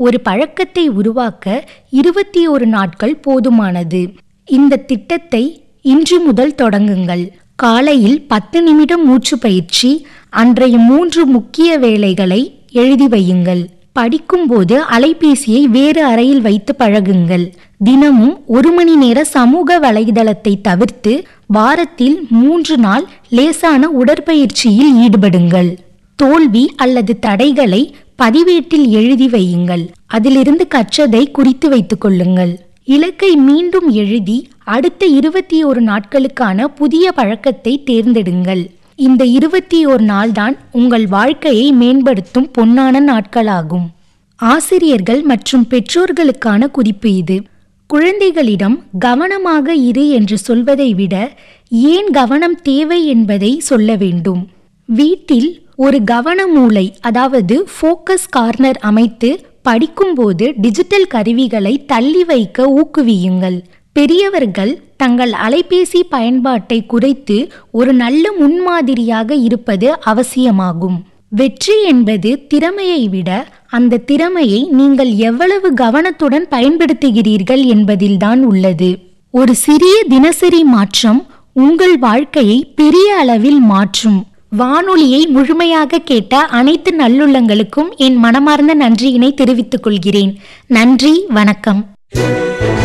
ஒரு பழக்கத்தை உருவாக்க இருபத்தி ஒரு நாட்கள் போதுமானது இந்த திட்டத்தை இன்று முதல் தொடங்குங்கள் காலையில் பத்து நிமிடம் மூச்சு பயிற்சி அன்றைய மூன்று முக்கிய வேலைகளை எழுதி வையுங்கள் படிக்கும்போது அலைபேசியை வேறு அறையில் வைத்து பழகுங்கள் தினமும் ஒரு மணி நேர சமூக வலைதளத்தை தவிர்த்து வாரத்தில் மூன்று நாள் லேசான உடற்பயிற்சியில் ஈடுபடுங்கள் தோல்வி அல்லது தடைகளை பதிவேட்டில் எழுதி வையுங்கள் அதிலிருந்து கற்றதை குறித்து வைத்துக் கொள்ளுங்கள் இலக்கை மீண்டும் எழுதி அடுத்த இருபத்தி ஒரு நாட்களுக்கான புதிய பழக்கத்தை தேர்ந்தெடுங்கள் இந்த இருபத்தி ஒரு நாள்தான் உங்கள் வாழ்க்கையை மேம்படுத்தும் பொன்னான நாட்களாகும் ஆசிரியர்கள் மற்றும் பெற்றோர்களுக்கான குறிப்பு இது குழந்தைகளிடம் கவனமாக இரு என்று சொல்வதை விட ஏன் கவனம் தேவை என்பதை சொல்ல வேண்டும் வீட்டில் ஒரு கவன மூலை அதாவது ஃபோக்கஸ் கார்னர் அமைத்து படிக்கும்போது டிஜிட்டல் கருவிகளை தள்ளி வைக்க ஊக்குவியுங்கள் பெரியவர்கள் தங்கள் அலைபேசி பயன்பாட்டை குறைத்து ஒரு நல்ல முன்மாதிரியாக இருப்பது அவசியமாகும் வெற்றி என்பது திறமையை விட அந்த திறமையை நீங்கள் எவ்வளவு கவனத்துடன் பயன்படுத்துகிறீர்கள் என்பதில்தான் உள்ளது ஒரு சிறிய தினசரி மாற்றம் உங்கள் வாழ்க்கையை பெரிய அளவில் மாற்றும் வானொலியை முழுமையாக கேட்ட அனைத்து நல்லுள்ளங்களுக்கும் என் மனமார்ந்த நன்றியினை தெரிவித்துக் கொள்கிறேன் நன்றி வணக்கம்